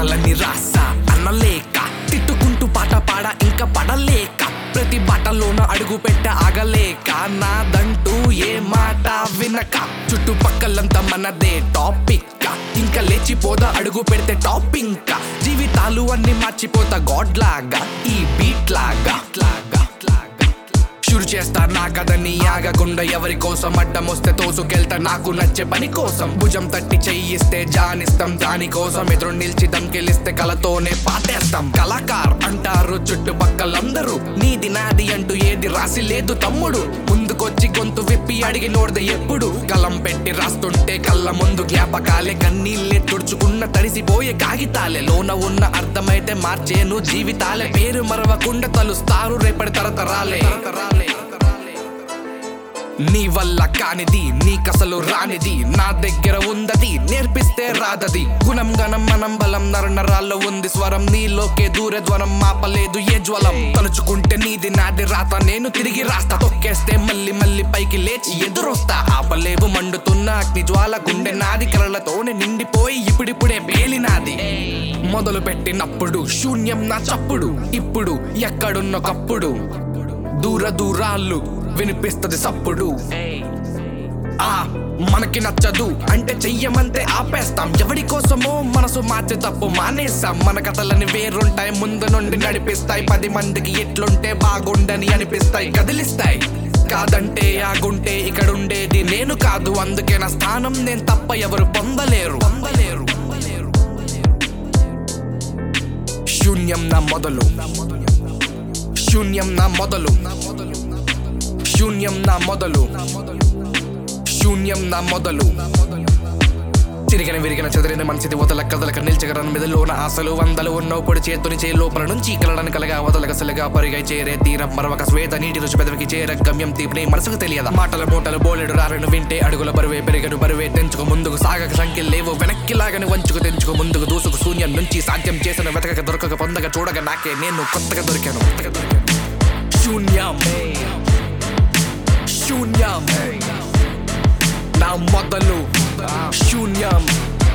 పాటలన్నీ రాసా అన్నలేక తిట్టుకుంటూ పాట పాడ ఇంకా పడలేక ప్రతి బాటలోన అడుగు పెట్ట ఆగలేక నాదంటూ ఏ మాట వినక చుట్టుపక్కలంతా మనదే టాపిక్ ఇంకా లేచిపోదా అడుగు పెడితే టాపింగ్ జీవితాలు అన్ని మార్చిపోతా గాడ్ లాగా ఈ బీట్ లాగా లాగా లాగా షురు చేస్తా నా కథని ఆగకుండా ఎవరి కోసం అడ్డం వస్తే తోసుకెళ్తా నాకు నచ్చే పని కోసం భుజం తట్టి చెయ్యిస్తే జానిస్తాం దాని కోసం ఎదురు నిలిచి దమ్కెలిస్తే కలతోనే పాటేస్తాం కళాకార్ అంటారు చుట్టుపక్కలందరూ నీది నాది అంటూ ఏది రాసి లేదు తమ్ముడు ముందుకొచ్చి గొంతు విప్పి అడిగి నోడద ఎప్పుడు కలం పెట్టి రాస్తుంటే కళ్ళ ముందు జ్ఞాపకాలే కన్నీళ్ళే తుడుచుకున్న తడిసిపోయే కాగితాలే లోన ఉన్న అర్థమైతే మార్చేను జీవితాలే పేరు మరవకుండా తలుస్తారు రేపటి తరతరాలే నీ వల్ల కానిది నీకసలు రానిది నా దగ్గర ఉందది నేర్పిస్తే రాదది గుణం గణం మనం బలం నర నరాల్లో ఉంది స్వరం నీలోకే దూరే ధ్వనం మాపలేదు ఏ జ్వలం తలుచుకుంటే నీది నాది రాత నేను తిరిగి రాస్తా తొక్కేస్తే మళ్ళీ మళ్ళీ పైకి లేచి ఎదురొస్తా ఆపలేవు మండుతున్న అగ్ని జ్వాల గుండె నాది కలలతోనే నిండిపోయి ఇప్పుడిప్పుడే పేలినాది మొదలు పెట్టినప్పుడు శూన్యం నా చప్పుడు ఇప్పుడు ఎక్కడున్నొకప్పుడు దూర దూరాలు వినిపిస్తది సప్పుడు ఆ మనకి నచ్చదు అంటే చెయ్యమంతే ఆపేస్తాం ఎవడి కోసమో మనసు మార్చే తప్పు మానేస్తాం మన కథలని వేరుంటాయి ముందు నుండి నడిపిస్తాయి పది మందికి ఎట్లుంటే బాగుండని అనిపిస్తాయి కదిలిస్తాయి కాదంటే ఆగుంటే ఇక్కడ ఉండేది నేను కాదు అందుకే నా స్థానం నేను తప్ప ఎవరు పొందలేరు పొందలేరు శూన్యం నా మొదలు శూన్యం నా మొదలు శూన్యం నా మొదలు శూన్యం నా మొదలు తిరిగిన విరిగిన చెదిరిన మనసిది వదల కదలక నిల్చగరన్ మెదలోన ఆశలు వందలు ఉన్న పొడి చేతుని చే లోపల నుంచి కలడని కలగా వదలక సలగా పరిగై చేరే తీరం మరొక శ్వేత నీటి రుచి పెదవికి చేర గమ్యం తీపిని మనసుకు తెలియదా మాటల మూటలు బోలెడు రారను వింటే అడుగుల బరువే పెరిగను బరువే తెంచుకు ముందుకు సాగక సంఖ్యలు లేవు వెనక్కి లాగని వంచుకు తెంచుకు ముందుకు దూసుకు శూన్యం నుంచి సాధ్యం చేసిన వెతకక దొరకక పొందక చూడగా నాకే నేను కొత్తగా దొరికాను కొత్తగా దొరికాను శూన్యం శూన్యం నా మొదలు శూన్యం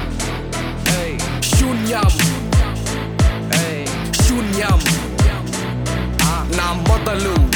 శూన్యం శూన్యం నా మొదలు